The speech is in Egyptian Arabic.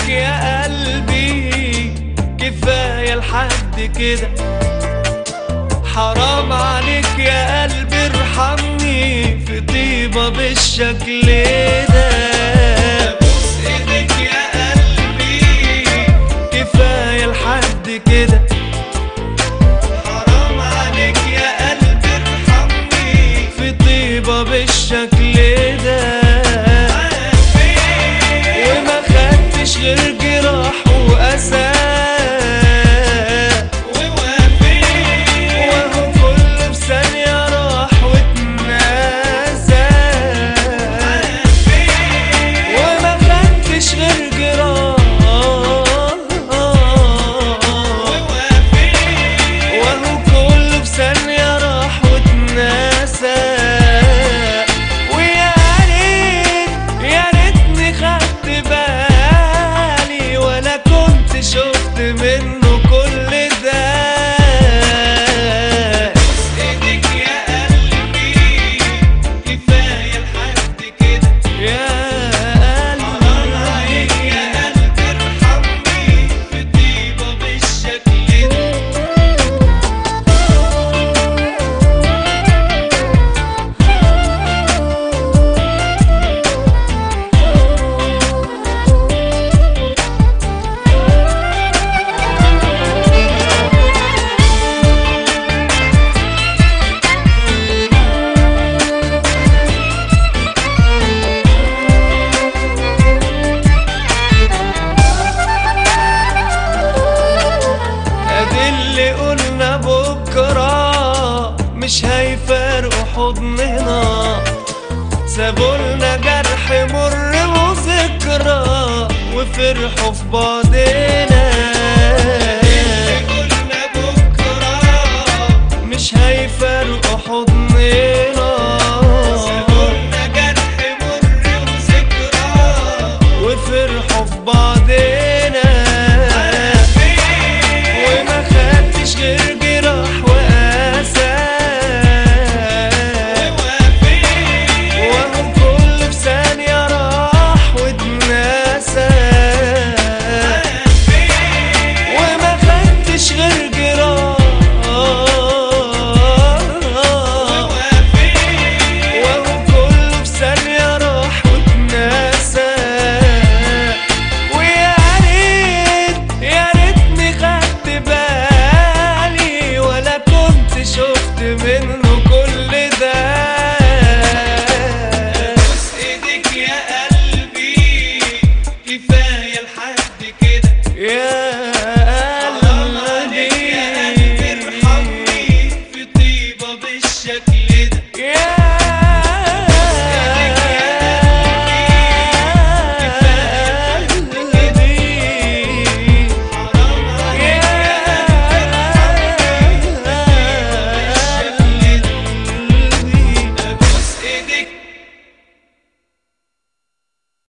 عنك يا قلبي كفاية لحد كده حرام عليك يا قلبي ارحمني في طيبة بالشكل ده بوس ايدك يا قلبي كفاية لحد كده حرام عليك يا قلبي ارحمني في طيبة بالشكل ده وما خدتش غير جراح وأسى وهو كل بثانية راح واتنسى وما خدتش غير جراح وهو كل بثانية راح واتنسى ويا ريت يا ريتني خدت بالي ولا كنت شفت منه كل ده ايدك يا قلبي كفاية لحد كده يا قلبي عليك يا قلبي ارحمني في طيبة بالشكل ده ادي اللي قلنا بكرة مش هيفارقوا حضننا سابولنا جرح مر وذكرى وفرحوا في بعضنا